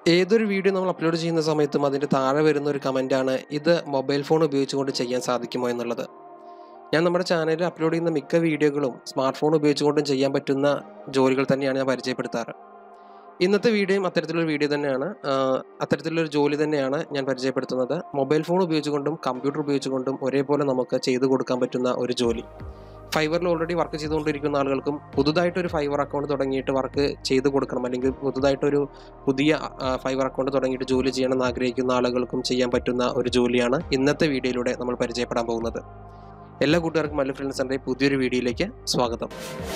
ഏതൊരു വീഡിയോ നമ്മൾ അപ്ലോഡ് ചെയ്യുന്ന സമയത്തും അതിൻ്റെ താഴെ വരുന്ന ഒരു കമൻറ്റാണ് ഇത് മൊബൈൽ ഫോൺ ഉപയോഗിച്ചുകൊണ്ട് ചെയ്യാൻ സാധിക്കുമോ എന്നുള്ളത് ഞാൻ നമ്മുടെ ചാനലിൽ അപ്ലോഡ് ചെയ്യുന്ന മിക്ക വീഡിയോകളും സ്മാർട്ട് ഫോൺ ഉപയോഗിച്ചുകൊണ്ടും ചെയ്യാൻ പറ്റുന്ന ജോലികൾ തന്നെയാണ് ഞാൻ പരിചയപ്പെടുത്താറ് ഇന്നത്തെ വീഡിയോയും അത്തരത്തിലൊരു വീഡിയോ തന്നെയാണ് ആഹ് അത്തരത്തിലൊരു ജോലി തന്നെയാണ് ഞാൻ പരിചയപ്പെടുത്തുന്നത് മൊബൈൽ ഫോൺ ഉപയോഗിച്ചുകൊണ്ടും കമ്പ്യൂട്ടർ ഉപയോഗിച്ചുകൊണ്ടും ഒരേപോലെ നമുക്ക് ചെയ്തു കൊടുക്കാൻ പറ്റുന്ന ഒരു ജോലി ഫൈവറിൽ ഓൾറെഡി വർക്ക് ചെയ്തുകൊണ്ടിരിക്കുന്ന ആളുകൾക്കും പുതുതായിട്ടൊരു ഫൈവർ അക്കൗണ്ട് തുടങ്ങിയിട്ട് വർക്ക് ചെയ്തു കൊടുക്കണം അല്ലെങ്കിൽ പുതുതായിട്ടൊരു പുതിയ ഫൈവർ അക്കൗണ്ട് തുടങ്ങിയിട്ട് ജോലി ചെയ്യണമെന്ന് ആഗ്രഹിക്കുന്ന ആളുകൾക്കും ചെയ്യാൻ പറ്റുന്ന ഒരു ജോലിയാണ് ഇന്നത്തെ വീഡിയോയിലൂടെ നമ്മൾ പരിചയപ്പെടാൻ പോകുന്നത് എല്ലാ കൂട്ടുകാർക്കും മല്ലു ഫ്രണ്ട്സിൻ്റെ പുതിയൊരു വീഡിയോയിലേക്ക് സ്വാഗതം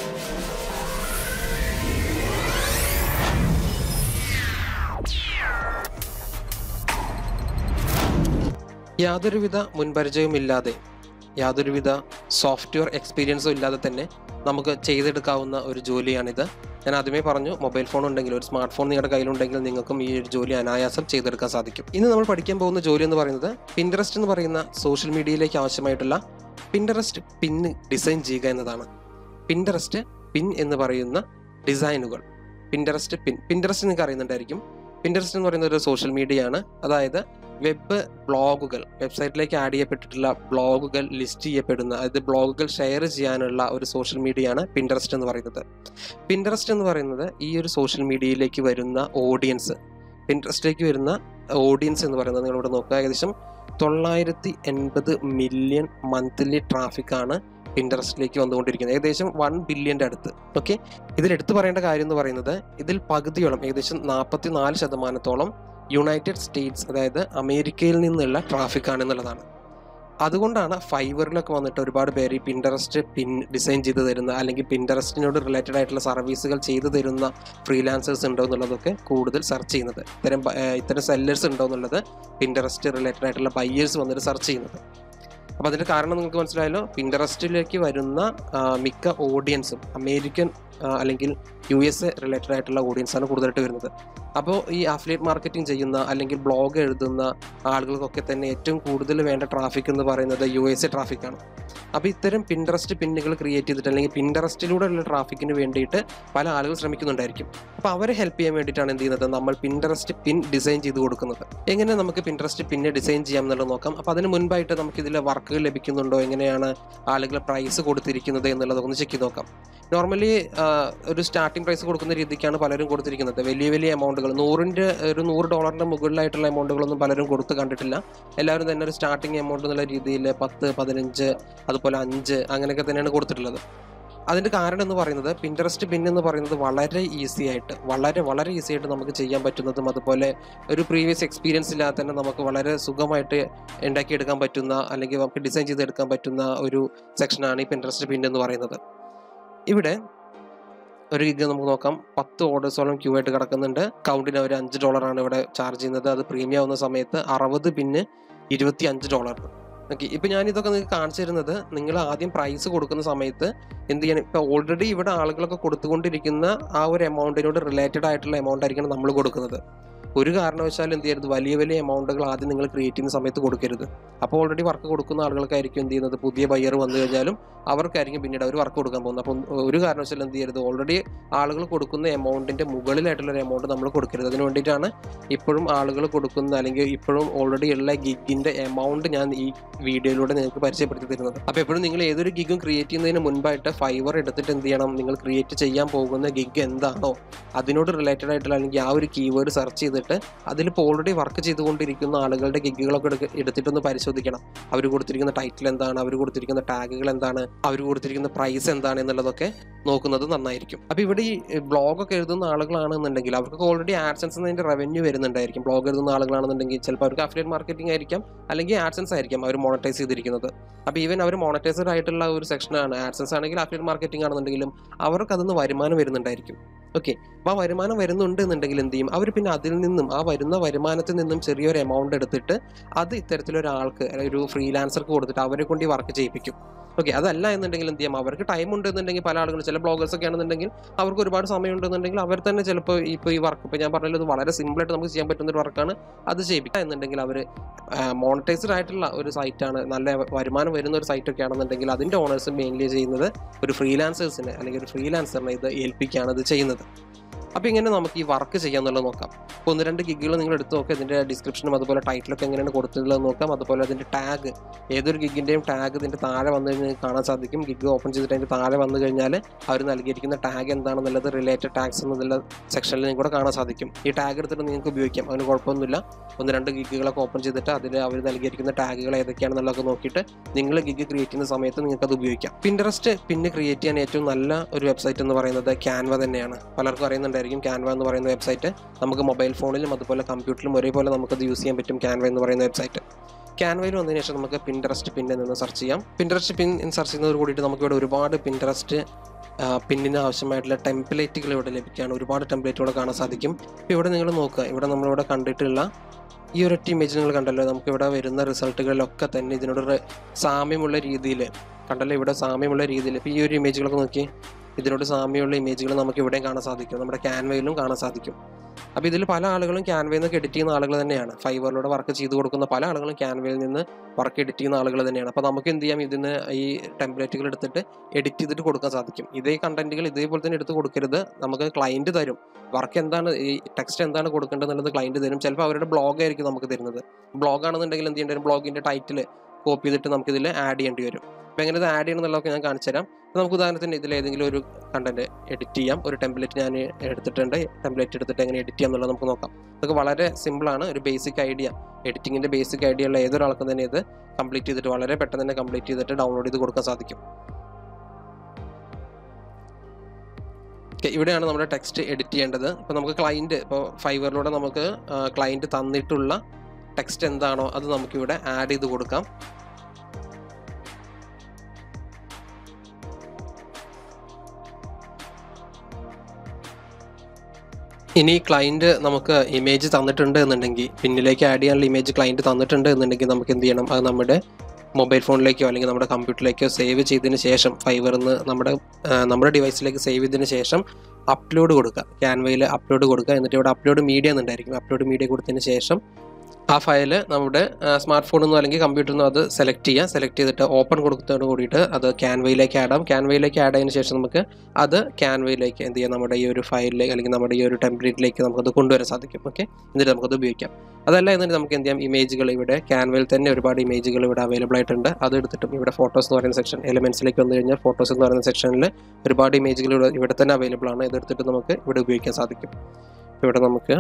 യാതൊരുവിധ മുൻപരിചയവുമില്ലാതെ യാതൊരുവിധ സോഫ്റ്റ്വെയർ എക്സ്പീരിയൻസും ഇല്ലാതെ തന്നെ നമുക്ക് ചെയ്തെടുക്കാവുന്ന ഒരു ജോലിയാണിത് ഞാൻ ആദ്യമേ പറഞ്ഞു മൊബൈൽ ഫോൺ ഉണ്ടെങ്കിൽ ഒരു സ്മാർട്ട് ഫോൺ നിങ്ങളുടെ കയ്യിലുണ്ടെങ്കിൽ നിങ്ങൾക്കും ഈ ഒരു ജോലി അനായാസം ചെയ്തെടുക്കാൻ സാധിക്കും ഇന്ന് നമ്മൾ പഠിക്കാൻ പോകുന്ന ജോലി എന്ന് പറയുന്നത് പിൻട്രസ്റ്റ് എന്ന് പറയുന്ന സോഷ്യൽ മീഡിയയിലേക്ക് ആവശ്യമായിട്ടുള്ള പിൻട്രസ്റ്റ് പിൻ ഡിസൈൻ ചെയ്യുക എന്നതാണ് പിൻട്രസ്റ്റ് പിൻ എന്ന് പറയുന്ന ഡിസൈനുകൾ പിൻട്രസ്റ്റ് പിൻ പിൻട്രസ്റ്റ് നിങ്ങൾക്ക് അറിയുന്നുണ്ടായിരിക്കും പിൻട്രസ്റ്റ് എന്ന് പറയുന്ന ഒരു സോഷ്യൽ മീഡിയ ആണ് അതായത് വെബ് ബ്ലോഗുകൾ വെബ്സൈറ്റിലേക്ക് ആഡ് ചെയ്യപ്പെട്ടിട്ടുള്ള ബ്ലോഗുകൾ ലിസ്റ്റ് ചെയ്യപ്പെടുന്ന അതായത് ബ്ലോഗുകൾ ഷെയർ ചെയ്യാനുള്ള ഒരു സോഷ്യൽ മീഡിയ ആണ് പിൻട്രസ്റ്റ് എന്ന് പറയുന്നത് പിൻട്രസ്റ്റ് എന്ന് പറയുന്നത് ഈ ഒരു സോഷ്യൽ മീഡിയയിലേക്ക് വരുന്ന ഓഡിയൻസ് പിൻട്രസ്റ്റിലേക്ക് വരുന്ന ഓഡിയൻസ് എന്ന് പറയുന്നത് നിങ്ങളിവിടെ നോക്കുക ഏകദേശം തൊള്ളായിരത്തി എൺപത് മില്യൺ മന്ത്ലി ട്രാഫിക് ആണ് പിൻട്രസ്റ്റിലേക്ക് വന്നുകൊണ്ടിരിക്കുന്നത് ഏകദേശം വൺ ബില്യൻ്റെ അടുത്ത് ഓക്കെ ഇതിൽ എടുത്തു പറയേണ്ട കാര്യം എന്ന് പറയുന്നത് ഇതിൽ പകുതിയോളം ഏകദേശം നാൽപ്പത്തി നാല് ശതമാനത്തോളം യുണൈറ്റഡ് സ്റ്റേറ്റ്സ് അതായത് അമേരിക്കയിൽ നിന്നുള്ള ട്രാഫിക് ആണ് എന്നുള്ളതാണ് അതുകൊണ്ടാണ് ഫൈവറിലൊക്കെ വന്നിട്ട് ഒരുപാട് പേര് ഈ പിൻട്രസ്റ്റ് പിൻ ഡിസൈൻ ചെയ്ത് തരുന്ന അല്ലെങ്കിൽ പിൻട്രസ്റ്റിനോട് റിലേറ്റഡ് ആയിട്ടുള്ള സർവീസുകൾ ചെയ്തു തരുന്ന ഫ്രീലാൻസേഴ്സ് ഉണ്ടോ എന്നുള്ളതൊക്കെ കൂടുതൽ സെർച്ച് ചെയ്യുന്നത് ഇത്തരം ബ- ഏഹ് ഇത്തരം സെല്ലേഴ്സ് ഉണ്ടോ എന്നുള്ളത് പിൻട്രസ്റ്റ് റിലേറ്റഡ് ആയിട്ടുള്ള ബയ്യേഴ്സ് വന്നിട്ട് സെർച്ച് ചെയ്യുന്നത് അപ്പോൾ അതിൻ്റെ കാരണം നിങ്ങൾക്ക് മനസ്സിലായല്ലോ പിൻട്രസ്റ്റിലേക്ക് വരുന്ന ആ, മിക്ക ഓഡിയൻസും അമേരിക്കൻ ആ, അല്ലെങ്കിൽ യു എസ് എ റിലേറ്റഡ് ആയിട്ടുള്ള ഓഡിയൻസ് ആണ് കൂടുതലായിട്ട് വരുന്നത് അപ്പോൾ ഈ അഫിലിയേറ്റ് മാർക്കറ്റിംഗ് ചെയ്യുന്ന അല്ലെങ്കിൽ ബ്ലോഗ് എഴുതുന്ന ആളുകൾക്കൊക്കെ തന്നെ ഏറ്റവും കൂടുതൽ വേണ്ട ട്രാഫിക് എന്ന് പറയുന്നത് യു എസ് എ ട്രാഫിക്കാണ് അപ്പോൾ ഇത്തരം പിൻട്രസ്റ്റ് പിന്നുകൾ ക്രിയേറ്റ് ചെയ്തിട്ട് അല്ലെങ്കിൽ പിൻട്രസ്റ്റിലൂടെയുള്ള ട്രാഫിക്കിന് വേണ്ടിയിട്ട് പല ആളുകൾ ശ്രമിക്കുന്നുണ്ടായിരിക്കും അപ്പോൾ അവരെ ഹെൽപ്പ് ചെയ്യാൻ വേണ്ടിയിട്ടാണ് എന്ത് ചെയ്യുന്നത് നമ്മൾ പിൻട്രസ്റ്റ് പിൻ ഡിസൈൻ ചെയ്ത് കൊടുക്കുന്നത് എങ്ങനെ നമുക്ക് പിൻട്രസ്റ്റ് പിന്നെ ഡിസൈൻ ചെയ്യാം എന്നുള്ളത് നോക്കാം അപ്പോൾ അതിന് മുൻപായിട്ട് നമുക്ക് ഇതിൽ വർക്കുകൾ ലഭിക്കുന്നുണ്ടോ എങ്ങനെയാണ് ആളുകൾ പ്രൈസ് കൊടുത്തിരിക്കുന്നത് എന്നുള്ളത് ഒന്ന് ചെക്ക് ചെയ്ത് നോക്കാം നോർമലി ഒരു സ്റ്റാർട്ടിംഗ് പ്രൈസ് കൊടുക്കുന്ന രീതിക്കാണ് പലരും കൊടുത്തിരിക്കുന്നത് വലിയ വലിയ എമൗണ്ടുകൾ നൂറിൻ്റെ ഒരു നൂറ് ഡോളറിൻ്റെ മുകളിലായിട്ടുള്ള എമൗണ്ടുകളൊന്നും പലരും കൊടുത്ത് കണ്ടിട്ടില്ല എല്ലാവരും തന്നെ ഒരു സ്റ്റാർട്ടിംഗ് എമൗണ്ട് എന്നുള്ള രീതിയിൽ പത്ത് പതിനഞ്ച് അതുപോലെ അഞ്ച് അങ്ങനെയൊക്കെ തന്നെയാണ് കൊടുത്തിട്ടുള്ളത് അതിൻ്റെ കാരണം എന്ന് പറയുന്നത് പിൻട്രസ്റ്റ് പിൻ എന്ന് പറയുന്നത് വളരെ ഈസി ആയിട്ട് വളരെ വളരെ ഈസി ആയിട്ട് നമുക്ക് ചെയ്യാൻ പറ്റുന്നതും അതുപോലെ ഒരു പ്രീവിയസ് എക്സ്പീരിയൻസ് ഇല്ലാതെ തന്നെ നമുക്ക് വളരെ സുഖമായിട്ട് ഉണ്ടാക്കിയെടുക്കാൻ പറ്റുന്ന അല്ലെങ്കിൽ നമുക്ക് ഡിസൈൻ ചെയ്തെടുക്കാൻ പറ്റുന്ന ഒരു സെക്ഷനാണ് ഈ പിൻട്രസ്റ്റ് പിൻ എന്ന് പറയുന്നത് ഇവിടെ ഒരു ഗിഗ് നമുക്ക് നോക്കാം പത്ത് ഓർഡേഴ്സോളം ക്യൂ ആയിട്ട് കിടക്കുന്നുണ്ട് കൗണ്ടിന് അവർ അഞ്ച് ഡോളറാണ് ഇവിടെ ചാർജ് ചെയ്യുന്നത് അത് പ്രീമിയം ആവുന്ന സമയത്ത് അറുപത് പിന്ന് ഇരുപത്തി അഞ്ച് ഡോളർ ഓക്കെ ഇപ്പം ഞാൻ ഇതൊക്കെ നിങ്ങൾക്ക് കാണിച്ചു തരുന്നത് നിങ്ങൾ ആദ്യം പ്രൈസ് കൊടുക്കുന്ന സമയത്ത് എന്ത് ചെയ്യണം ഇപ്പം ഓൾറെഡി ഇവിടെ ആളുകളൊക്കെ കൊടുത്തുകൊണ്ടിരിക്കുന്ന ആ ഒരു എമൗണ്ടിനോട് റിലേറ്റഡ് ആയിട്ടുള്ള എമൗണ്ട് ആയിരിക്കണം നമ്മൾ കൊടുക്കുന്നത് ഒരു കാരണവശാലും എന്ത് ചെയ്യരുത് വലിയ വലിയ എമൗണ്ടുകൾ ആദ്യം നിങ്ങൾ ക്രിയേറ്റ് ചെയ്യുന്ന സമയത്ത് കൊടുക്കരുത് അപ്പോൾ ഓൾറെഡി വർക്ക് കൊടുക്കുന്ന ആളുകൾക്കായിരിക്കും എന്ത് ചെയ്യുന്നത് പുതിയ ബയ്യർ വന്നു കഴിഞ്ഞാലും അവർക്കായിരിക്കും പിന്നീട് അവർ വർക്ക് കൊടുക്കാൻ പോകുന്നത് അപ്പം ഒരു കാരണവശാലും എന്ത് ചെയ്യരുത് ഓൾറെഡി ആളുകൾ കൊടുക്കുന്ന എമൗണ്ടിന്റെ മുകളിലായിട്ടുള്ള ഒരു എമൗണ്ട് നമ്മൾ കൊടുക്കരുത് അതിന് വേണ്ടിയിട്ടാണ് ഇപ്പോഴും ആളുകൾ കൊടുക്കുന്ന അല്ലെങ്കിൽ ഇപ്പോഴും ഓൾറെഡി ഉള്ള ഗിഗിന്റെ എമൗണ്ട് ഞാൻ ഈ വീഡിയോയിലൂടെ നിങ്ങൾക്ക് പരിചയപ്പെടുത്തി തരുന്നത് അപ്പോൾ എപ്പോഴും നിങ്ങൾ ഏതൊരു ഗിഗും ക്രിയേറ്റ് ചെയ്യുന്നതിന് മുൻപായിട്ട് ഫൈവർ എടുത്തിട്ട് എന്ത് ചെയ്യണം നിങ്ങൾ ക്രിയേറ്റ് ചെയ്യാൻ പോകുന്ന ഗിഗ് എന്താണോ അതിനോട് റിലേറ്റഡ് ആയിട്ടുള്ള അല്ലെങ്കിൽ ആ ഒരു കീവേഡ് സെർച്ച് ചെയ്തിട്ട് അതിലിപ്പോൾ ഓൾറെഡി വർക്ക് ചെയ്തുകൊണ്ടിരിക്കുന്ന ആളുകളുടെ ഗിഗുകളൊക്കെ എടുക്ക എടുത്തിട്ടൊന്ന് പരിശോധിക്കണം അവർ കൊടുത്തിരിക്കുന്ന ടൈറ്റിൽ എന്താണ് അവർ കൊടുത്തിരിക്കുന്ന ടാഗുകൾ എന്താണ് അവർ കൊടുത്തിരിക്കുന്ന പ്രൈസ് എന്താണ് എന്നുള്ളതൊക്കെ നോക്കുന്നത് നന്നായിരിക്കും അപ്പോൾ ഇവിടെ ഈ ബ്ലോഗൊക്കെ എഴുതുന്ന ആളുകളാണെന്നുണ്ടെങ്കിൽ അവർക്ക് ഓൾറെഡി ആഡ്സൻസ് എന്നതിൻ്റെ റവന്യൂ വരുന്നുണ്ടായിരിക്കും ബ്ലോഗ് എഴുതുന്ന ആളുകളാണെന്നുണ്ടെങ്കിൽ ചിലപ്പോൾ അവർക്ക് അഫിലിയേറ്റ് മാർക്കറ്റിംഗ് ആയിരിക്കാം അല്ലെങ്കിൽ ആഡ്സൻസ് ആയിരിക്കാം അവർ മോണറ്റൈസ് ചെയ്തിരിക്കുന്നത് അപ്പോൾ ഈവൻ അവർ മോണറ്റൈസ്ഡ് ആയിട്ടുള്ള ഒരു സെക്ഷനാണ് ആഡ്സൻസ് ആണെങ്കിൽ അഫിലിയേറ്റ് മാർക്കറ്റിംഗ് ആണെന്നുണ്ടെങ്കിലും അവർക്ക് അതിൽ നിന്ന് വരുമാനം വരുന്നുണ്ടായിരിക്കും ഓക്കെ അപ്പോൾ ആ വരുമാനം വരുന്നുണ്ട് എന്നുണ്ടെങ്കിൽ എന്ത് ചെയ്യും അവർ പിന്നെ അതിൽ നിന്നും ആ വരുന്ന വരുമാനത്തിൽ നിന്നും ചെറിയൊരു എമൗണ്ട് എടുത്തിട്ട് അത് ഇത്തരത്തിലൊരാൾക്ക് ഒരു ഫ്രീലാൻസർക്ക് കൊടുത്തിട്ട് അവരെ കൊണ്ട് ഈ വർക്ക് ചെയ്യിപ്പിക്കും ഓക്കെ അതല്ല എന്നുണ്ടെങ്കിൽ എന്ത് ചെയ്യാം അവർക്ക് ടൈം ഉണ്ടെന്നുണ്ടെങ്കിൽ പല ആളുകളും ചില ബ്ലോഗേഴ്സ് ഒക്കെ ആണെന്നുണ്ടെങ്കിൽ അവർക്ക് ഒരുപാട് സമയം ഉണ്ടെന്നുണ്ടെങ്കിൽ അവർ തന്നെ ചിലപ്പോൾ ഇപ്പോൾ ഈ വർക്ക് ഇപ്പോൾ ഞാൻ പറഞ്ഞല്ലോ ഇത് വളരെ സിമ്പിളായിട്ട് നമുക്ക് ചെയ്യാൻ പറ്റുന്ന ഒരു വർക്കാണ് അത് ചെയ്യിപ്പിക്കുക എന്നുണ്ടെങ്കിൽ അവർ മോണിറ്റൈസ്ഡ് ആയിട്ടുള്ള ഒരു സൈറ്റാണ് നല്ല വരുമാനം വരുന്ന ഒരു സൈറ്റ് ഒക്കെ ആണെന്നുണ്ടെങ്കിൽ അതിൻ്റെ ഓണേഴ്സ് മെയിൻലി ചെയ്യുന്നത് ഒരു ഫ്രീലാൻസേഴ്സിനെ അല്ലെങ്കിൽ ഒരു ഫ്രീലാൻസറിനെ ഇത് ഏൽപ്പിക്കുകയാണ് ഇത് ചെയ്യുന്നത് അപ്പോൾ ഇങ്ങനെ നമുക്ക് ഈ വർക്ക് ചെയ്യാന്നുള്ളത് നോക്കാം അപ്പോൾ ഒന്ന് രണ്ട് ഗിഗുകൾ നിങ്ങൾ എടുത്ത് നോക്കുക ഇതിൻ്റെ ഡിസ്ക്രിപ്ഷനും അതുപോലെ ടൈറ്റിലൊക്കെ എങ്ങനെയാണ് കൊടുത്തിട്ടുള്ളത് നോക്കാം അതുപോലെ അതിൻ്റെ ടാഗ് ഏതൊരു ഗിഗിൻ്റെയും ടാഗ് ഇതിൻ്റെ താഴെ വന്നു കഴിഞ്ഞാൽ നിങ്ങൾക്ക് കാണാൻ സാധിക്കും ഗിഗ് ഓപ്പൺ ചെയ്തിട്ട് അതിൻ്റെ താഴെ വന്നു കഴിഞ്ഞാൽ അവർ നൽകിയിരിക്കുന്ന ടാഗ് എന്താണെന്നുള്ളത് റിലേറ്റഡ് ടാഗ്സ് എന്നുള്ള സെക്ഷനിൽ നിങ്ങൾക്ക് കൂടെ കാണാൻ സാധിക്കും ഈ ടാഗ് എടുത്തിട്ട് നിങ്ങൾക്ക് ഉപയോഗിക്കാം അതിന് കുഴപ്പമൊന്നുമില്ല ഒന്ന് രണ്ട് ഗിഗുകളൊക്കെ ഓപ്പൺ ചെയ്തിട്ട് അതിൽ അവർ നൽകിയിരിക്കുന്ന ടാഗുകൾ ഏതൊക്കെയാണെന്നുള്ളതൊക്കെ നോക്കിയിട്ട് നിങ്ങൾ ഗിഗ് ക്രിയേറ്റ് ചെയ്യുന്ന സമയത്ത് നിങ്ങൾക്ക് അത് ഉപയോഗിക്കാം പിൻട്രസ്റ്റ് പിന്നെ ക്രിയേറ്റ് ചെയ്യാൻ ഏറ്റവും നല്ല ഒരു വെബ്സൈറ്റ് എന്ന് പറയുന്നത് ക്യാൻവ തന്നെയാണ് പലർക്കും അറിയുന്നുണ്ടായിരിക്കും ക്യാൻവ എന്ന് പറയുന്ന വെബ്സൈറ്റ് നമുക്ക് മൊബൈൽ ഫോണിലും അതുപോലെ കമ്പ്യൂട്ടറിലും ഒരേപോലെ നമുക്കത് യൂസ് ചെയ്യാൻ പറ്റും ക്യാൻവ എന്ന് പറയുന്ന വെബ്സൈറ്റ് ക്യാൻവയിൽ വന്നതിന് ശേഷം നമുക്ക് പിൻട്രസ്റ്റ് പിന്നിൽ നിന്ന് സെർച്ച് ചെയ്യാം പിൻട്രസ്റ്റ് പിൻ സെർച്ച് ചെയ്യുന്നതോട് കൂടിയിട്ട് നമുക്ക് ഇവിടെ ഒരുപാട് പിൻട്രസ്റ്റ് പിന്നിന് ആവശ്യമായിട്ടുള്ള ടെംപ്ലേറ്റുകൾ ഇവിടെ ലഭിക്കുകയാണ് ഒരുപാട് ടെംപ്ലേറ്റുകൾ കാണാൻ സാധിക്കും ഇപ്പോൾ ഇവിടെ നിങ്ങൾ നോക്കുക ഇവിടെ നമ്മളിവിടെ കണ്ടിട്ടുള്ള ഈ ഒരൊറ്റ ഇമേജ് നിങ്ങൾ കണ്ടല്ലോ നമുക്ക് ഇവിടെ വരുന്ന റിസൾട്ടുകളിലൊക്കെ തന്നെ ഇതിനോട് ഒരു സാമ്യമുള്ള രീതിയിൽ കണ്ടല്ലോ ഇവിടെ സാമ്യമുള്ള രീതിയിൽ ഇപ്പോൾ ഈ ഒരു ഇമേജുകളൊക്കെ നോക്കി ഇതിനോട് സാമ്യമുള്ള ഇമേജുകൾ നമുക്ക് ഇവിടെയും കാണാൻ സാധിക്കും നമ്മുടെ ക്യാൻവയിലും കാണാൻ സാധിക്കും അപ്പോൾ ഇതിൽ പല ആളുകളും ക്യാൻവയിൽ നിന്ന് എഡിറ്റ് ചെയ്യുന്ന ആളുകൾ തന്നെയാണ് ഫൈവറിലൂടെ വർക്ക് ചെയ്ത് കൊടുക്കുന്ന പല ആളുകളും ക്യാൻവയിൽ നിന്ന് വർക്ക് എഡിറ്റ് ചെയ്യുന്ന ആളുകൾ തന്നെയാണ് അപ്പോൾ നമുക്ക് എന്ത് ചെയ്യാം ഇതിന് ഈ ടെംപ്ലേറ്റുകൾ എടുത്തിട്ട് എഡിറ്റ് ചെയ്തിട്ട് കൊടുക്കാൻ സാധിക്കും ഇതേ കണ്ടന്റുകൾ ഇതേപോലെ തന്നെ എടുത്ത് കൊടുക്കരുത് നമുക്ക് ക്ലയൻറ്റ് തരും വർക്ക് എന്താണ് ഈ ടെക്സ്റ്റ് എന്താണ് കൊടുക്കേണ്ടത് എന്നുള്ളത് ക്ലയൻറ്റ് തരും ചിലപ്പോൾ അവരുടെ ബ്ലോഗ് ആയിരിക്കും നമുക്ക് തരുന്നത് ബ്ലോഗ് ആണെന്നുണ്ടെങ്കിൽ എന്ത് ചെയ്യേണ്ടി വരും ബ്ലോഗിൻ്റെ ടൈറ്റിൽ കോപ്പി ചെയ്തിട്ട് നമുക്കിതിൽ ആഡ് ചെയ്യേണ്ടി വരും അപ്പോൾ എങ്ങനെ ഇത് ആഡ് ചെയ്യണം എന്നുള്ളതൊക്കെ ഞാൻ കാണിച്ചു തരാം അപ്പോൾ നമുക്ക് ഉദാഹരണത്തിന് ഇതിൽ ഏതെങ്കിലും ഒരു കണ്ടന്റ് എഡിറ്റ് ചെയ്യാം ഒരു ടെംപ്ലേറ്റ് ഞാൻ എടുത്തിട്ടുണ്ട് ടെംപ്ലേറ്റ് എടുത്തിട്ട് എങ്ങനെ എഡിറ്റ് ചെയ്യാം എന്നുള്ളത് നമുക്ക് നോക്കാം ഇതൊക്കെ വളരെ സിമ്പിളാണ് ഒരു ബേസിക് ഐഡിയ എഡിറ്റിങ്ങിൻ്റെ ബേസിക് ഐഡിയ ഉള്ള ഏതൊരാൾക്കും തന്നെ ഇത് കംപ്ലീറ്റ് ചെയ്തിട്ട് വളരെ പെട്ടെന്ന് തന്നെ കംപ്ലീറ്റ് ചെയ്തിട്ട് ഡൗൺലോഡ് ചെയ്ത് കൊടുക്കാൻ സാധിക്കും ഓക്കെ ഇവിടെയാണ് നമ്മുടെ ടെക്സ്റ്റ് എഡിറ്റ് ചെയ്യേണ്ടത് ഇപ്പോൾ നമുക്ക് ക്ലയൻറ്റ് ഇപ്പോൾ ഫൈവറിലൂടെ നമുക്ക് ക്ലയൻറ്റ് തന്നിട്ടുള്ള ടെക്സ്റ്റ് എന്താണോ അത് നമുക്കിവിടെ ആഡ് ചെയ്ത് കൊടുക്കാം ഇനി ക്ലയൻറ്റ് നമുക്ക് ഇമേജ് തന്നിട്ടുണ്ട് എന്നുണ്ടെങ്കിൽ പിന്നിലേക്ക് ആഡ് ചെയ്യാനുള്ള ഇമേജ് ക്ലയൻറ്റ് തന്നിട്ടുണ്ട് എന്നുണ്ടെങ്കിൽ നമുക്ക് എന്ത് ചെയ്യണം അത് നമ്മുടെ മൊബൈൽ ഫോണിലേക്കോ അല്ലെങ്കിൽ നമ്മുടെ കമ്പ്യൂട്ടറിലേക്കോ സേവ് ചെയ്തതിന് ശേഷം ഫൈവറിന്ന് നമ്മുടെ ആ, നമ്മുടെ ഡിവൈസിലേക്ക് സേവ് ചെയ്തതിന് ശേഷം അപ്ലോഡ് കൊടുക്കുക ക്യാൻവയിൽ അപ്ലോഡ് കൊടുക്കുക എന്നിട്ട് ഇവിടെ അപ്ലോഡ് മീഡിയ എന്നുണ്ടായിരിക്കും അപ്ലോഡ് മീഡിയ കൊടുത്തതിന് ശേഷം ആ ഫയൽ നമ്മുടെ സ്മാർട്ട് ഫോണിൽ നിന്നോ അല്ലെങ്കിൽ കമ്പ്യൂട്ടറിൽ നിന്നോ അത് സെലക്ട് ചെയ്യുക സെലക്ട് ചെയ്തിട്ട് ഓപ്പൺ കൊടുക്കുന്നതോട് കൂടിയിട്ട് അത് ക്യാൻവയിലേക്ക് ആഡ് ആവും ക്യാൻവയിലേക്ക് ആഡ് ആയതിനു ശേഷം നമുക്ക് അത് ക്യാൻവയിലേക്ക് എന്ത് ചെയ്യാം നമ്മുടെ ഈ ഒരു ഫയലിലേക്ക് അല്ലെങ്കിൽ നമ്മുടെ ഈ ഒരു ടെംപ്ലേറ്റിലേക്ക് നമുക്കത് കൊണ്ടുവരാൻ സാധിക്കും ഓക്കെ എന്നിട്ട് നമുക്കത് ഉപയോഗിക്കാം അതല്ല എന്നിട്ട് നമുക്ക് എന്ത് ചെയ്യാം ഇമേജുകൾ ഇവിടെ ക്യാൻവയിൽ തന്നെ ഒരുപാട് ഇമേജുകൾ ഇവിടെ അവൈലബിൾ ആയിട്ടുണ്ട് അത് എടുത്തിട്ടും ഇവിടെ ഫോട്ടോസ് എന്ന് പറയുന്ന സെക്ഷൻ എലിമെന്റ്സിലേക്ക് വന്നു കഴിഞ്ഞാൽ ഫോട്ടോസ് എന്ന് പറയുന്ന സെക്ഷനിൽ ഒരുപാട് ഇമേജുകൾ ഇവിടെ ഇവിടെ തന്നെ അവൈലബിൾ ആണ് ഇതെടുത്തിട്ട് നമുക്ക് ഇവിടെ ഉപയോഗിക്കാൻ സാധിക്കും ഇവിടെ നമുക്ക്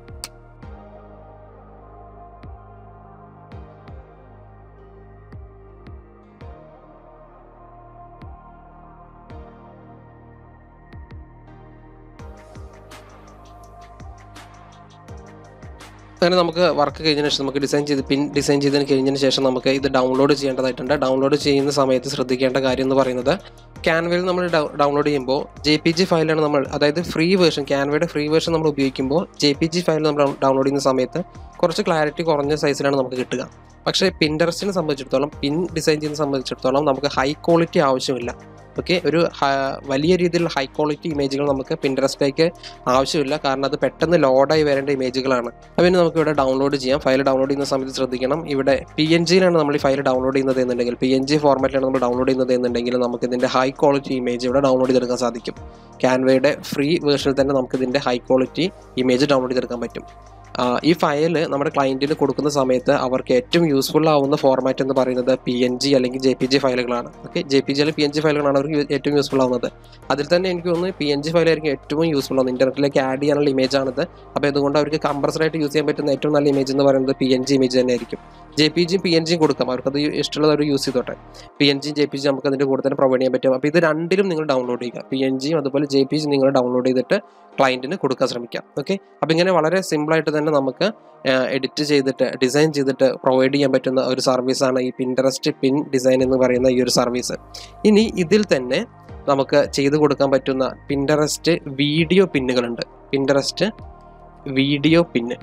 അങ്ങനെ നമുക്ക് വർക്ക് കഴിഞ്ഞതിന് ശേഷം നമുക്ക് ഡിസൈൻ ചെയ്ത് പിൻ ഡിസൈൻ ചെയ്തതിന് കഴിഞ്ഞതിന് ശേഷം നമുക്ക് ഇത് ഡൗൺലോഡ് ചെയ്യേണ്ടതായിട്ടുണ്ട് ഡൗൺലോഡ് ചെയ്യുന്ന സമയത്ത് ശ്രദ്ധിക്കേണ്ട കാര്യം എന്ന് പറയുന്നത് ക്യാൻവയിൽ നമ്മൾ ഡൗൺലോഡ് ചെയ്യുമ്പോൾ ജെ പി ജി ഫയലാണ് നമ്മൾ അതായത് ഫ്രീ വേർഷൻ ക്യാൻവയുടെ ഫ്രീ വേർഷൻ നമ്മൾ ഉപയോഗിക്കുമ്പോൾ ജെ പി ജി ഫയൽ നമ്മൾ ഡൗൺലോഡ് ചെയ്യുന്ന സമയത്ത് കുറച്ച് ക്ലാരിറ്റി കുറഞ്ഞ സൈസിലാണ് നമുക്ക് കിട്ടുക പക്ഷേ പിൻറ്ററസ്റ്റിനെ സംബന്ധിച്ചിടത്തോളം പിൻ ഡിസൈൻ ചെയ്യുന്ന സംബന്ധിച്ചിടത്തോളം നമുക്ക് ഹൈ ക്വാളിറ്റി ആവശ്യമില്ല ഓക്കെ ഒരു ഹ- വലിയ രീതിയിലുള്ള ഹൈ ക്വാളിറ്റി ഇമേജുകൾ നമുക്ക് പിൻട്രസ്റ്റിലേക്ക് ആവശ്യമില്ല കാരണം അത് പെട്ടെന്ന് ലോഡായി വരേണ്ട ഇമേജുകളാണ് അപ്പോൾ ഇനി നമുക്ക് ഇവിടെ ഡൗൺലോഡ് ചെയ്യാം ഫയൽ ഡൗൺലോഡ് ചെയ്യുന്ന സമയത്ത് ശ്രദ്ധിക്കണം ഇവിടെ പി എൻ ജിയിലാണ് നമ്മൾ ഈ ഫയൽ ഡൗൺലോഡ് ചെയ്യുന്നത് എന്നുണ്ടെങ്കിൽ പി എൻ ജി ഫോർമാറ്റിലാണ് നമ്മൾ ഡൗൺലോഡ് ചെയ്യുന്നത് എന്നുണ്ടെങ്കിൽ നമുക്ക് ഇതിൻ്റെ ഹൈ ക്വാളിറ്റി ഇമേജ് ഇവിടെ ഡൗൺലോഡ് ചെയ്തെടുക്കാൻ സാധിക്കും ക്യാൻവയുടെ ഫ്രീ വേർഷനിൽ തന്നെ നമുക്ക് ഇതിൻ്റെ ഹൈ ക്വാളിറ്റി ഇമേജ് ഡൗൺലോഡ് ചെയ്തെടുക്കാൻ പറ്റും ആ, ഈ ഫയൽ നമ്മുടെ ക്ലയൻറ്റിന് കൊടുക്കുന്ന സമയത്ത് അവർക്ക് ഏറ്റവും യൂസ്ഫുൾ ആവുന്ന ഫോർമാറ്റ് എന്ന് പറയുന്നത് പി എൻ ജി അല്ലെങ്കിൽ ജെ പി ജി ഫയലുകളാണ് ഓക്കെ ജെ പി ജി അല്ലെങ്കിൽ പി എൻ ജി ഫയലുകളാണ് അവർക്ക് ഏറ്റവും യൂസ്ഫുൾ ആവുന്നത് അതിൽ തന്നെ എനിക്ക് തോന്നുന്നു പി എൻ ജി ഫയലായിരിക്കും ഏറ്റവും യൂസ്ഫുൾ ആവുന്നത് ഇന്റർനെറ്റിലേക്ക് ആഡ് ചെയ്യാനുള്ള ഇമേജ് ആണിത് അപ്പോൾ അതുകൊണ്ട് അവർക്ക് compressed ആയിട്ട് യൂസ് ചെയ്യാൻ പറ്റുന്ന ഏറ്റവും നല്ല ഇമേജ് എന്ന് പറയുന്നത് പി എൻ ജി ഇമേജ് തന്നെ ആയിരിക്കും ജെ പി ജിയും പി എൻ ജിയും കൊടുക്കാം അവർക്കത് ഇഷ്ടമുള്ളത് അവർ യൂസ് ചെയ്തോട്ടെ പി എൻ ജിയും ജെ പി ജി നമുക്ക് അതിൻ്റെ കൂടെ തന്നെ പ്രൊവൈഡ് ചെയ്യാൻ പറ്റും അപ്പോൾ ഇത് രണ്ടിലും നിങ്ങൾ ഡൗൺലോഡ് ചെയ്യുക പി എൻ ജിയും അതുപോലെ ജെ പി ജി നിങ്ങൾ ഡൗൺലോഡ് ചെയ്തിട്ട് ക്ലയൻറ്റിന് കൊടുക്കാൻ ശ്രമിക്കാം ഓക്കെ അപ്പോൾ ഇങ്ങനെ വളരെ സിമ്പിളായിട്ട് തന്നെ നമുക്ക് എഡിറ്റ് ചെയ്തിട്ട് ഡിസൈൻ ചെയ്തിട്ട് പ്രൊവൈഡ് ചെയ്യാൻ പറ്റുന്ന ഒരു സർവീസാണ് ഈ പിൻട്രസ്റ്റ് പിൻ ഡിസൈൻ എന്ന് പറയുന്ന ഈ ഒരു സർവീസ് ഇനി ഇതിൽ തന്നെ നമുക്ക് ചെയ്തു കൊടുക്കാൻ പറ്റുന്ന പിൻട്രസ്റ്റ് വീഡിയോ പിന്നുകളുണ്ട് പിൻട്രസ്റ്റ് വീഡിയോ പിന്ന്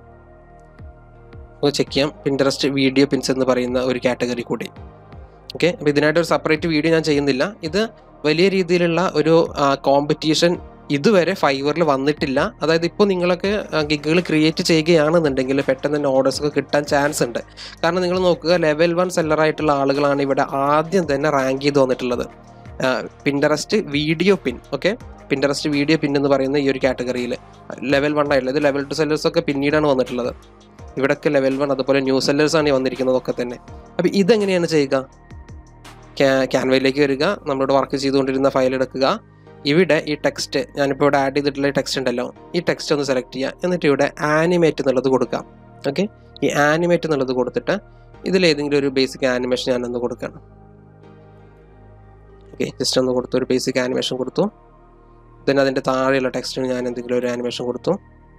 നമുക്ക് ചെക്ക് ചെയ്യാം പിൻട്രസ്റ്റ് വീഡിയോ പിൻസ് എന്ന് പറയുന്ന ഒരു കാറ്റഗറി കൂടി ഓക്കെ അപ്പോൾ ഇതിനായിട്ട് ഒരു സെപ്പറേറ്റ് വീഡിയോ ഞാൻ ചെയ്യുന്നില്ല ഇത് വലിയ രീതിയിലുള്ള ഒരു കോമ്പറ്റീഷൻ ഇതുവരെ ഫൈവറിൽ വന്നിട്ടില്ല അതായത് ഇപ്പോൾ നിങ്ങളൊക്കെ ഗിഗുകൾ ക്രിയേറ്റ് ചെയ്യുകയാണെന്നുണ്ടെങ്കിൽ പെട്ടെന്ന് തന്നെ ഓർഡേഴ്സ് ഒക്കെ കിട്ടാൻ ചാൻസ് ഉണ്ട് കാരണം നിങ്ങൾ നോക്കുക ലെവൽ വൺ സെല്ലറായിട്ടുള്ള ആളുകളാണ് ഇവിടെ ആദ്യം തന്നെ റാങ്ക് ചെയ്ത് വന്നിട്ടുള്ളത് Pinterest video pin okay Pinterest video pin എന്ന് പറയുന്ന ഈ ഒരു കാറ്റഗറിയിൽ ലെവൽ വൺ ആയിട്ടുള്ള ഇത് ലെവൽ ടു സെല്ലേഴ്സ് ഒക്കെ പിന്നീടാണ് വന്നിട്ടുള്ളത് ഇവിടെയൊക്കെ ലെവൽ വൺ അതുപോലെ ന്യൂ സെല്ലേഴ്സ് ആണ് ഈ വന്നിരിക്കുന്നതൊക്കെ തന്നെ അപ്പോൾ ഇതെങ്ങനെയാണ് ചെയ്യുക ക്യാൻവയിലേക്ക് വരിക നമ്മളിവിടെ വർക്ക് ചെയ്തുകൊണ്ടിരുന്ന ഫയൽ എടുക്കുക ഇവിടെ ഈ ടെക്സ്റ്റ് ഞാനിപ്പോൾ ഇവിടെ ആഡ് ചെയ്തിട്ടുള്ള ടെക്സ്റ്റ് ഉണ്ടല്ലോ ഈ ടെക്സ്റ്റ് ഒന്ന് സെലക്ട് ചെയ്യുക എന്നിട്ട് ഇവിടെ ആനിമേറ്റ് എന്നുള്ളത് കൊടുക്കാം ഓക്കെ ഈ ആനിമേറ്റ് എന്നുള്ളത് കൊടുത്തിട്ട് ഇതിലേതെങ്കിലും ഒരു ബേസിക് ആനിമേഷൻ ഞാനൊന്ന് കൊടുക്കണം ഓക്കെ ജസ്റ്റ് ഒന്ന് കൊടുത്തു ഒരു ബേസിക് ആനിമേഷൻ കൊടുത്തു then അതിൻ്റെ താഴെയുള്ള ടെക്സ്റ്റിന് ഞാൻ എന്തെങ്കിലും ഒരു ആനിമേഷൻ കൊടുത്തു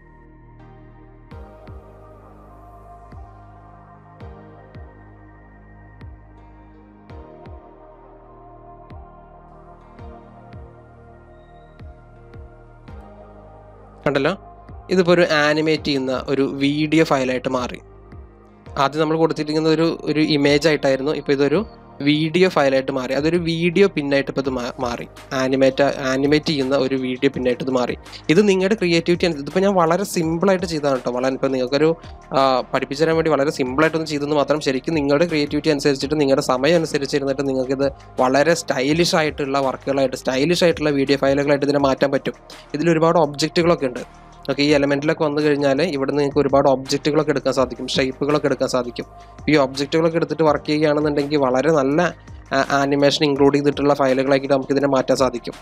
കണ്ടല്ലോ ഇതിപ്പോൾ ഒരു ആനിമേറ്റ് ചെയ്യുന്ന ഒരു വീഡിയോ ഫയലായിട്ട് മാറി ആദ്യം നമ്മൾ കൊടുത്തിരിക്കുന്ന ഒരു ഒരു ഇമേജ് ആയിട്ടായിരുന്നു ഇപ്പോൾ ഇതൊരു വീഡിയോ ഫയലായിട്ട് മാറി അതൊരു വീഡിയോ പിന്നായിട്ട് ഇപ്പോൾ ഇത് മാ- മാറി ആനിമേറ്റ് ആനിമേറ്റ് ചെയ്യുന്ന ഒരു വീഡിയോ പിന്നായിട്ട് ഇത് മാറി ഇത് നിങ്ങളുടെ ക്രിയേറ്റിവിറ്റി അനുസരിച്ച് ഇതിപ്പോൾ ഞാൻ വളരെ സിമ്പിളായിട്ട് ചെയ്തതാണ് കേട്ടോ വളരെ ഇപ്പോൾ നിങ്ങൾക്കൊരു ആ, പഠിപ്പിച്ചു തരാൻ വേണ്ടി വളരെ സിമ്പിളായിട്ടൊന്ന് ചെയ്തെന്ന് മാത്രം ശരിക്കും നിങ്ങളുടെ ക്രിയേറ്റിവിറ്റി അനുസരിച്ചിട്ട് നിങ്ങളുടെ സമയം അനുസരിച്ചിരുന്നിട്ട് നിങ്ങൾക്കിത് വളരെ സ്റ്റൈലിഷ് ആയിട്ടുള്ള വർക്കുകളായിട്ട് സ്റ്റൈലിഷ് ആയിട്ടുള്ള വീഡിയോ ഫയലുകളായിട്ട് ഇതിനെ മാറ്റാൻ പറ്റും ഇതിൽ ഒരുപാട് ഒബ്ജക്റ്റുകളൊക്കെ ഉണ്ട് ഓക്കെ ഈ എലമെന്റിലൊക്കെ വന്നു കഴിഞ്ഞാൽ ഇവിടെ നിങ്ങൾക്ക് ഒരുപാട് ഒബ്ജക്റ്റുകളൊക്കെ എടുക്കാൻ സാധിക്കും ഷേപ്പുകളൊക്കെ എടുക്കാൻ സാധിക്കും ഈ ഒബ്ജക്റ്റുകളൊക്കെ എടുത്തിട്ട് വർക്ക് ചെയ്യുകയാണെന്നുണ്ടെങ്കിൽ വളരെ നല്ല ആനിമേഷൻ ഇൻക്ലൂഡ് ചെയ്തിട്ടുള്ള ഫയലുകളാക്കിയിട്ട് നമുക്ക് ഇതിനെ മാറ്റാൻ സാധിക്കും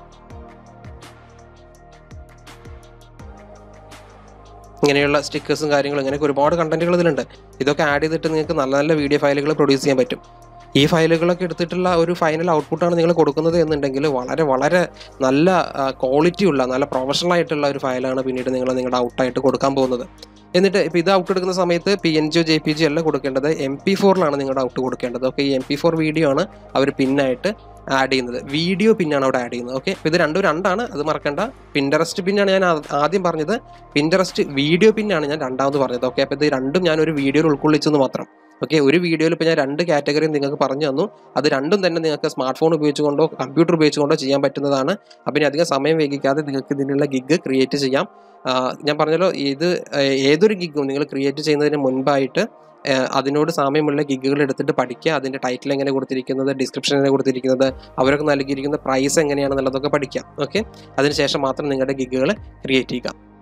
ഇങ്ങനെയുള്ള സ്റ്റിക്കേഴ്സും കാര്യങ്ങളും ഇങ്ങനെയൊക്കെ ഒരുപാട് കണ്ടന്റുകൾ ഇതിലുണ്ട് ഇതൊക്കെ ആഡ് ചെയ്തിട്ട് നിങ്ങൾക്ക് നല്ല നല്ല വീഡിയോ ഫയലുകൾ പ്രൊഡ്യൂസ് ചെയ്യാൻ പറ്റും ഈ ഫയലുകളൊക്കെ എടുത്തിട്ടുള്ള ഒരു ഫൈനൽ ഔട്ട്പുട്ടാണ് നിങ്ങൾ കൊടുക്കുന്നത് എന്നുണ്ടെങ്കിൽ വളരെ വളരെ നല്ല ക്വാളിറ്റി ഉള്ള നല്ല പ്രൊഫഷണൽ ആയിട്ടുള്ള ഒരു ഫയലാണ് പിന്നീട് നിങ്ങൾ നിങ്ങളുടെ ഔട്ടായിട്ട് കൊടുക്കാൻ പോകുന്നത് എന്നിട്ട് ഇപ്പോൾ ഇത് ഔട്ട് എടുക്കുന്ന സമയത്ത് പി എൻ ജിയോ ജെ പി ജി അല്ല കൊടുക്കേണ്ടത് എം പി ഫോറിലാണ് നിങ്ങളുടെ ഔട്ട് കൊടുക്കേണ്ടത് ഓക്കെ ഈ എം പി ഫോർ വീഡിയോ ആണ് അവർ പിന്നായിട്ട് ആഡ് ചെയ്യുന്നത് വീഡിയോ പിന്നാണ് അവിടെ ആഡ് ചെയ്യുന്നത് ഓക്കെ ഇത് രണ്ടും രണ്ടാണ് അത് മറക്കണ്ട പിൻറ്ററസ്റ്റ് പിന്നാണ് ഞാൻ ആ- ആദ്യം പറഞ്ഞത് പിൻറ്ററസ്റ്റ് വീഡിയോ പിന്നാണ് ഞാൻ രണ്ടാമത് പറഞ്ഞത് ഓക്കെ അപ്പോൾ ഇത് രണ്ടും ഞാൻ ഒരു വീഡിയോയിൽ ഉൾക്കൊള്ളിച്ചെന്ന് മാത്രം ഓക്കെ ഒരു വീഡിയോയിൽ ഇപ്പോൾ ഞാൻ രണ്ട് കാറ്റഗറി നിങ്ങൾക്ക് പറഞ്ഞു തന്നു അത് രണ്ടും തന്നെ നിങ്ങൾക്ക് സ്മാർട്ട് ഫോൺ ഉപയോഗിച്ചുകൊണ്ടോ കമ്പ്യൂട്ടർ ഉപയോഗിച്ചുകൊണ്ടോ ചെയ്യാൻ പറ്റുന്നതാണ് അപ്പം ഇനി അധികം സമയം വൈകിക്കാതെ നിങ്ങൾക്ക് ഇതിനുള്ള ഗിഗ് ക്രിയേറ്റ് ചെയ്യാം ആ, ഞാൻ പറഞ്ഞല്ലോ ഇത് ഏഹ്, ഏതൊരു ഗിഗും നിങ്ങൾ ക്രിയേറ്റ് ചെയ്യുന്നതിന് മുൻപായിട്ട് ഏഹ്, അതിനോട് സാമ്യമുള്ള ഗിഗുകൾ എടുത്തിട്ട് പഠിക്കുക അതിൻ്റെ ടൈറ്റിൽ എങ്ങനെ കൊടുത്തിരിക്കുന്നത് ഡിസ്ക്രിപ്ഷൻ എങ്ങനെ കൊടുത്തിരിക്കുന്നത് അവരൊക്കെ നൽകിയിരിക്കുന്ന പ്രൈസ് എങ്ങനെയാണെന്നുള്ളതൊക്കെ പഠിക്കാം ഓക്കെ അതിനുശേഷം മാത്രം നിങ്ങളുടെ ഗിഗുകൾ ക്രിയേറ്റ് ചെയ്യുക